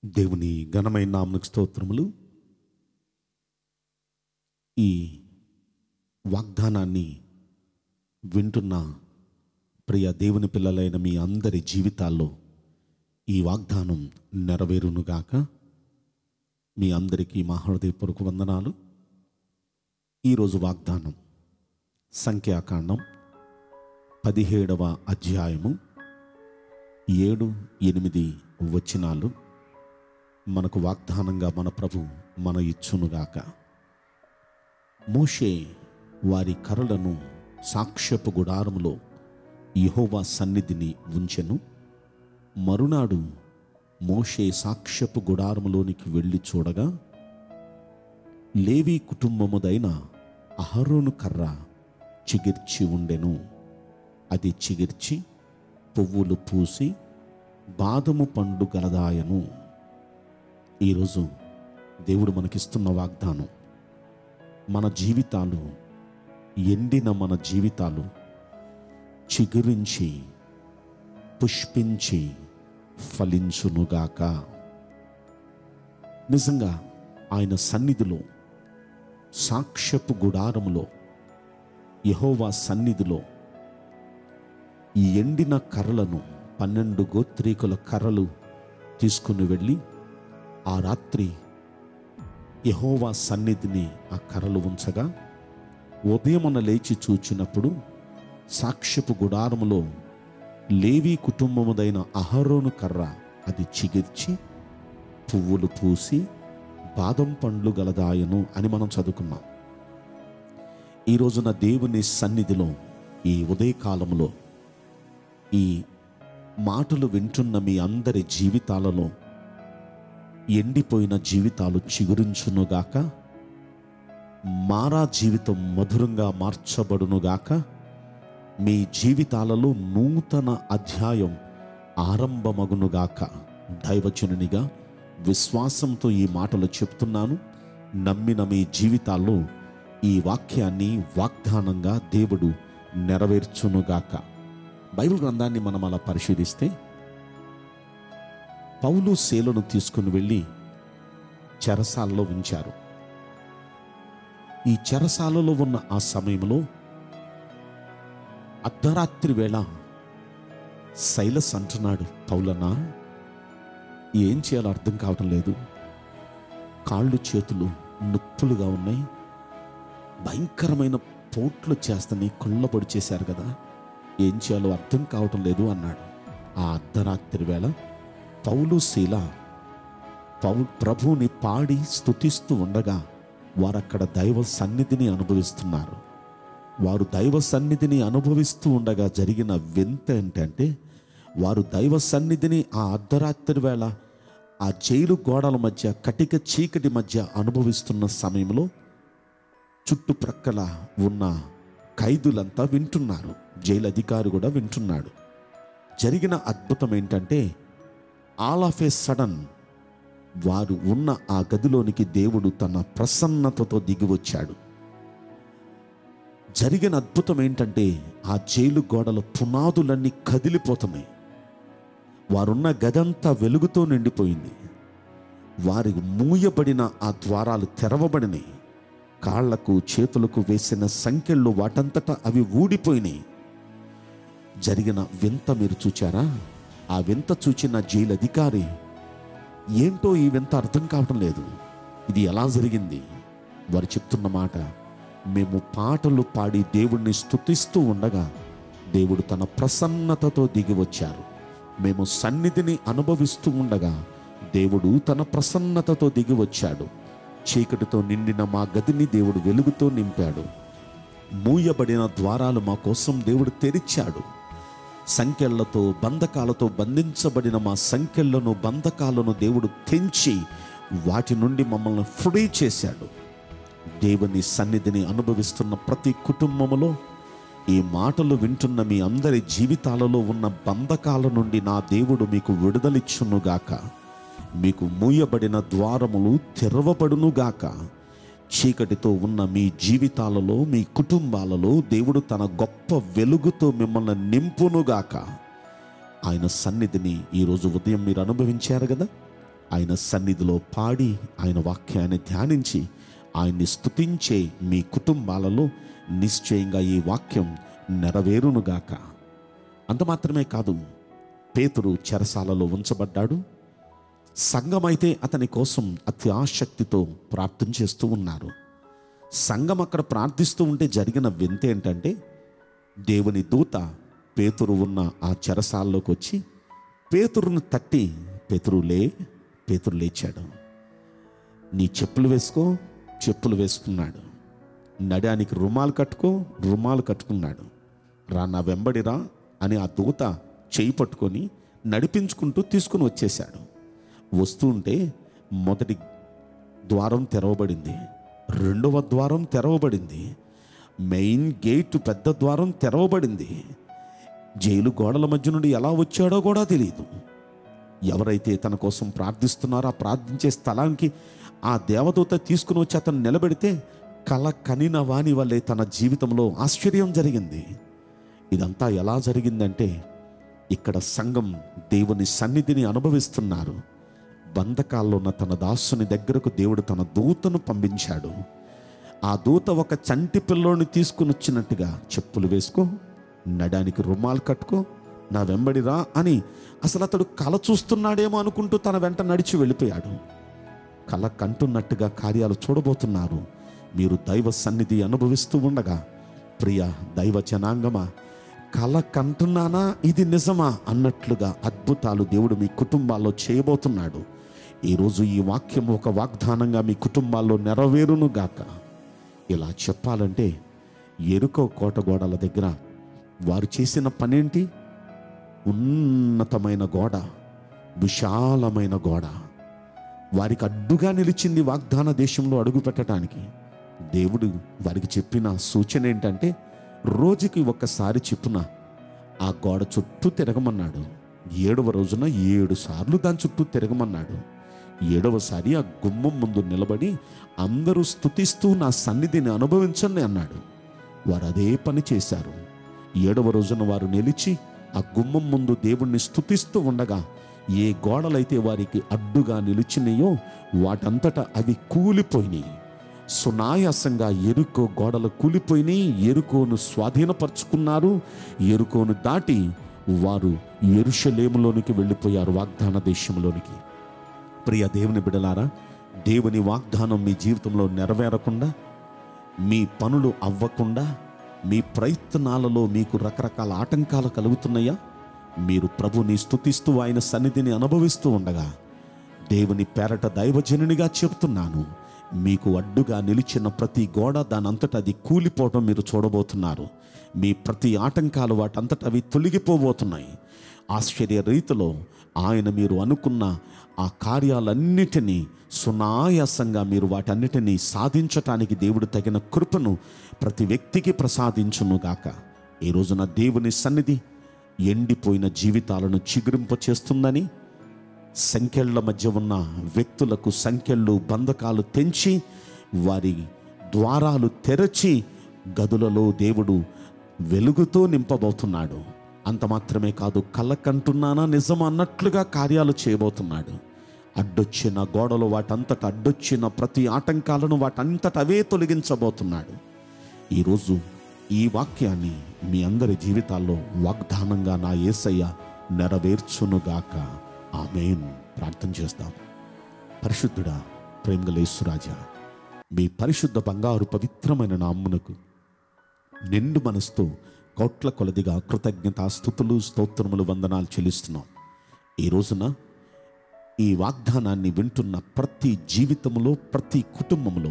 దేవుని ఘనమైన నామకు స్తోత్రములు ఈ వాగ్దానాన్ని వింటున్న ప్రియ దేవుని పిల్లలైన మీ అందరి జీవితాల్లో ఈ వాగ్దానం నెరవేరునుగాక మీ అందరికీ మా హృదయపూర్వక వందనాలు ఈరోజు వాగ్దానం సంఖ్యాకాండం పదిహేడవ అధ్యాయము ఏడు ఎనిమిది వచనాలు మనకు వాగ్దానంగా మన ప్రభు మన ఇచ్చునుగాక మోషే వారి కర్రలను సాక్ష్యపు గుడారములో యెహోవా సన్నిధిని ఉంచెను మరునాడు మోషే సాక్ష్యపు గుడారములోనికి వెళ్ళి చూడగా లేవి కుటుంబముదైన అహరోను కర్ర చిగిర్చి ఉండెను అది చిగిర్చి పువ్వులు పూసి బాదము పండు గలదాయను ఈరోజు దేవుడు మనకిస్తున్న వాగ్దానం మన జీవితాలు ఎండిన మన జీవితాలు చిగురించి పుష్పించి ఫలించునుగాక నిజంగా ఆయన సన్నిధిలో సాక్ష్యపు గుడారములో యహోవా సన్నిధిలో ఈ ఎండిన కర్రలను పన్నెండు గోత్రీకుల కర్రలు తీసుకుని వెళ్ళి ఆ రాత్రి యహోవా సన్నిధిని ఆ కర్రలు ఉంచగా ఉదయమున లేచి చూచినప్పుడు సాక్ష్యపు గుడారములో లేవి కుటుంబముదైన అహరోను కర్ర అది చిగిర్చి పువ్వులు పూసి బాదం పండ్లు గలదాయను అని మనం చదువుకున్నాం ఈ రోజున దేవుని సన్నిధిలో ఈ ఉదయకాలంలో ఈ మాటలు వింటున్న మీ అందరి జీవితాలలో ఎండిపోయిన జీవితాలు చిగురించునుగాక మారా జీవితం మధురంగా మార్చబడునుగాక మీ జీవితాలలో నూతన అధ్యాయం ఆరంభమగునుగాక దైవజనునిగా విశ్వాసంతో ఈ మాటలు చెప్తున్నాను నమ్మిన మీ జీవితాల్లో ఈ వాక్యాన్ని వాగ్దానంగా దేవుడు నెరవేర్చునుగాక బైబిల్ గ్రంథాన్ని మనం అలా పరిశీలిస్తే పౌలు శేలను తీసుకుని వెళ్ళి చెరసాలలో ఉంచారు ఈ చెరసాలలో ఉన్న ఆ సమయంలో అర్ధరాత్రి వేళ శైలస్ అంటున్నాడు పౌలన్నా ఏం చేయాలో అర్థం కావటం లేదు కాళ్ళు చేతులు నొప్పులుగా ఉన్నాయి భయంకరమైన పోట్లు చేస్తని కొల్లబొడి చేశారు కదా ఏం చేయాలో అర్థం కావటం లేదు అన్నాడు ఆ అర్ధరాత్రి వేళ పౌలు శీల పౌ ప్రభువుని పాడి స్తుతిస్తూ ఉండగా వారక్కడ దైవ సన్నిధిని అనుభవిస్తున్నారు వారు దైవ సన్నిధిని అనుభవిస్తూ ఉండగా జరిగిన వింత ఏంటంటే వారు దైవ సన్నిధిని ఆ అర్ధరాత్రి వేళ ఆ జైలు గోడల మధ్య కటిక చీకటి మధ్య అనుభవిస్తున్న సమయంలో చుట్టుప్రక్కల ఉన్న ఖైదులంతా వింటున్నారు జైలు అధికారి కూడా వింటున్నాడు జరిగిన అద్భుతం ఏంటంటే ఆల్ ఆఫ్ ఏ సడన్ వారు ఉన్న ఆ గదిలోనికి దేవుడు తన ప్రసన్నతతో దిగి వచ్చాడు జరిగిన అద్భుతం ఏంటంటే ఆ జైలు గోడల పునాదులన్నీ కదిలిపోతున్నాయి వారున్న గదంతా వెలుగుతో నిండిపోయింది వారికి మూయబడిన ఆ ద్వారాలు తెరవబడినాయి కాళ్లకు చేతులకు వేసిన సంఖ్యలు వాటంతటా అవి ఊడిపోయినాయి జరిగిన వింత మీరు చూచారా ఆ వింత చూచిన జైలు అధికారి ఏంటో ఈ వింత అర్థం కావటం లేదు ఇది ఎలా జరిగింది వారు చెప్తున్న మాట మేము పాటలు పాడి దేవుణ్ణి స్తుతిస్తూ ఉండగా దేవుడు తన ప్రసన్నతతో దిగి వచ్చారు మేము సన్నిధిని అనుభవిస్తూ ఉండగా దేవుడు తన ప్రసన్నతతో దిగి వచ్చాడు చీకటితో నిండిన మా గదిని దేవుడు వెలుగుతో నింపాడు మూయబడిన ద్వారాలు మా కోసం దేవుడు తెరిచాడు సంఖ్యలతో బంధకాలతో బంధించబడిన మా సంఖ్యలను బంధకాలను దేవుడు తెంచి వాటి నుండి మమ్మల్ని ఫ్రీ చేశాడు దేవుని సన్నిధిని అనుభవిస్తున్న ప్రతి కుటుంబములో ఈ మాటలు వింటున్న మీ అందరి జీవితాలలో ఉన్న బంధకాల నుండి నా దేవుడు మీకు విడుదలిచ్చునుగాక మీకు మూయబడిన ద్వారములు తెరవబడునుగాక చీకటితో ఉన్న మీ జీవితాలలో మీ కుటుంబాలలో దేవుడు తన గొప్ప వెలుగుతో మిమ్మల్ని నింపునుగాక ఆయన సన్నిధిని ఈరోజు ఉదయం మీరు అనుభవించారు కదా ఆయన సన్నిధిలో పాడి ఆయన వాక్యాన్ని ధ్యానించి ఆయన్ని స్తుతించే మీ కుటుంబాలలో నిశ్చయంగా ఈ వాక్యం నెరవేరునుగాక అంత మాత్రమే కాదు పేతురు చెరసాలలో ఉంచబడ్డాడు సంఘమైతే అతని కోసం అతి ఆసక్తితో ప్రార్థన చేస్తూ ఉన్నారు సంఘం అక్కడ ప్రార్థిస్తూ ఉంటే జరిగిన వింత ఏంటంటే దేవుని దూత పేతురు ఉన్న ఆ చెరసాల్లోకి వచ్చి పేతురును తట్టి పేతురు లే పేతురు లేచాడు నీ చెప్పులు వేసుకో చెప్పులు వేసుకున్నాడు నడానికి రుమాలు కట్టుకో రుమాలు కట్టుకున్నాడు రా నా వెంబడిరా అని ఆ దూత చేయి పట్టుకొని నడిపించుకుంటూ తీసుకుని వచ్చేశాడు వస్తూ ఉంటే మొదటి ద్వారం తెరవబడింది రెండవ ద్వారం తెరవబడింది మెయిన్ గేట్ పెద్ద ద్వారం తెరవబడింది జైలు గోడల మధ్య నుండి ఎలా వచ్చాడో కూడా తెలియదు ఎవరైతే తన కోసం ప్రార్థిస్తున్నారో ఆ ప్రార్థించే స్థలానికి ఆ దేవదూత తీసుకుని వచ్చి అతను నిలబెడితే కల కనిన వాని వల్లే తన జీవితంలో ఆశ్చర్యం జరిగింది ఇదంతా ఎలా జరిగిందంటే ఇక్కడ సంఘం దేవుని సన్నిధిని అనుభవిస్తున్నారు బంధకాల్లో ఉన్న తన దాసుని దగ్గరకు దేవుడు తన దూతను పంపించాడు ఆ దూత ఒక చంటి పిల్లోని తీసుకుని వచ్చినట్టుగా చెప్పులు వేసుకో నడానికి రుమాలు కట్టుకో నా వెంబడిరా అని అసలు అతడు కల చూస్తున్నాడేమో అనుకుంటూ తన వెంట నడిచి వెళ్ళిపోయాడు కల కంటున్నట్టుగా కార్యాలు చూడబోతున్నారు మీరు దైవ సన్నిధి అనుభవిస్తూ ఉండగా ప్రియ దైవ జనాంగమా కల కంటున్నానా ఇది నిజమా అన్నట్లుగా అద్భుతాలు దేవుడు మీ కుటుంబాల్లో చేయబోతున్నాడు ఈరోజు ఈ వాక్యం ఒక వాగ్దానంగా మీ కుటుంబాల్లో నెరవేరును గాక ఇలా చెప్పాలంటే ఎరుకో కోట గోడల దగ్గర వారు చేసిన పనేంటి ఉన్నతమైన గోడ విశాలమైన గోడ వారికి అడ్డుగా నిలిచింది వాగ్దాన దేశంలో అడుగు పెట్టడానికి దేవుడు వారికి చెప్పిన సూచన ఏంటంటే రోజుకి ఒక్కసారి చెప్పున ఆ గోడ చుట్టూ తిరగమన్నాడు ఏడవ రోజున ఏడు సార్లు దాని చుట్టూ తిరగమన్నాడు ఏడవసారి ఆ గుమ్మం ముందు నిలబడి అందరూ స్తుతిస్తూ నా సన్నిధిని అనుభవించండి అన్నాడు వారు అదే పని చేశారు ఏడవ రోజున వారు నిలిచి ఆ గుమ్మం ముందు దేవుణ్ణి స్తుతిస్తూ ఉండగా ఏ గోడలైతే వారికి అడ్డుగా నిలిచినాయో వాటంతటా అవి కూలిపోయినాయి సునాయాసంగా ఎరుకో గోడలు కూలిపోయినాయి ఎరుకోను స్వాధీనపరుచుకున్నారు ఎరుకోను దాటి వారు ఎరుషలేములోనికి వెళ్ళిపోయారు వాగ్దాన దేశంలోనికి ప్రియ దేవుని బిడలారా దేవుని వాగ్దానం మీ జీవితంలో నెరవేరకుండా మీ పనులు అవ్వకుండా మీ ప్రయత్నాలలో మీకు రకరకాల ఆటంకాలు కలుగుతున్నాయా మీరు ప్రభుని స్తుతిస్తూ ఆయన సన్నిధిని అనుభవిస్తూ ఉండగా దేవుని పేరట దైవజనునిగా చెప్తున్నాను మీకు అడ్డుగా నిలిచిన ప్రతి గోడ దానంతట అది కూలిపోవటం మీరు చూడబోతున్నారు మీ ప్రతి ఆటంకాలు వాటంతట అవి తొలగిపోబోతున్నాయి ఆశ్చర్య రీతిలో ఆయన మీరు అనుకున్న ఆ కార్యాలన్నిటినీ సునాయాసంగా మీరు వాటన్నిటినీ సాధించటానికి దేవుడు తగిన కృపను ప్రతి వ్యక్తికి ప్రసాదించునుగాక ఈ రోజున దేవుని సన్నిధి ఎండిపోయిన జీవితాలను చిగురింప చేస్తుందని సంఖ్యల మధ్య ఉన్న వ్యక్తులకు సంఖ్యలు బంధకాలు తెంచి వారి ద్వారాలు తెరచి గదులలో దేవుడు వెలుగుతో నింపబోతున్నాడు అంత మాత్రమే కాదు కళ్ళకంటున్నానా నిజం అన్నట్లుగా కార్యాలు చేయబోతున్నాడు అడ్డొచ్చిన గోడలు వాటంతట అడ్డొచ్చిన ప్రతి ఆటంకాలను వాటంతట అవే తొలగించబోతున్నాడు ఈరోజు ఈ వాక్యాన్ని మీ అందరి జీవితాల్లో వాగ్దానంగా నా యేసయ్య నెరవేర్చునుగాక ఆమెన్ ప్రార్థన చేస్తాం పరిశుద్ధుడా ప్రేమగలేశ్వరాజా మీ పరిశుద్ధ బంగారు పవిత్రమైన నామ్మునకు నిండు మనసుతో కోట్ల కొలదిగా కృతజ్ఞత స్థుతులు స్తోత్రములు వందనాలు చెల్లిస్తున్నాం ఈ రోజున ఈ వాగ్దానాన్ని వింటున్న ప్రతి జీవితంలో ప్రతి కుటుంబంలో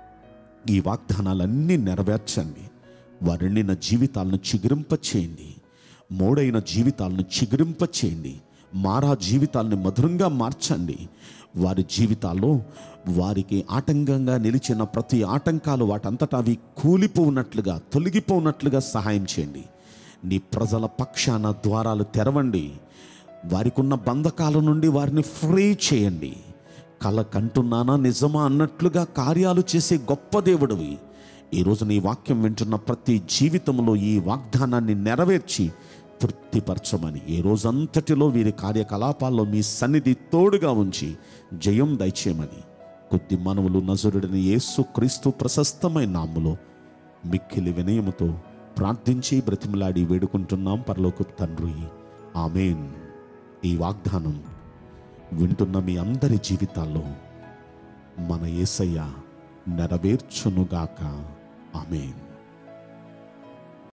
ఈ వాగ్దానాలన్నీ నెరవేర్చండి వారెండిన జీవితాలను చిగురింప చేయండి మోడైన జీవితాలను చిగురింప చేయండి మారా జీవితాలను మధురంగా మార్చండి వారి జీవితాల్లో వారికి ఆటంకంగా నిలిచిన ప్రతి ఆటంకాలు వాటంతటా అవి కూలిపోనట్లుగా తొలగిపోనట్లుగా సహాయం చేయండి నీ ప్రజల పక్షాన ద్వారాలు తెరవండి వారికి ఉన్న బంధకాల నుండి వారిని ఫ్రీ చేయండి కల కంటున్నానా నిజమా అన్నట్లుగా కార్యాలు చేసే గొప్ప దేవుడివి ఈరోజు నీ వాక్యం వింటున్న ప్రతి జీవితంలో ఈ వాగ్దానాన్ని నెరవేర్చి తృప్తిపరచమని ఏ రోజంతటిలో వీరి కార్యకలాపాల్లో మీ సన్నిధి తోడుగా ఉంచి జయం దయచేయమని కొద్ది మనవులు నజరుడిని యేసు క్రీస్తు ప్రశస్తమైన నాములో మిక్కిలి వినయముతో ప్రార్థించి బ్రతిమలాడి వేడుకుంటున్నాం పరలోకు తండ్రి ఆమెన్ ఈ వాగ్దానం వింటున్న మీ అందరి జీవితాల్లో మన యేసయ్య నెరవేర్చునుగాక ఆమెన్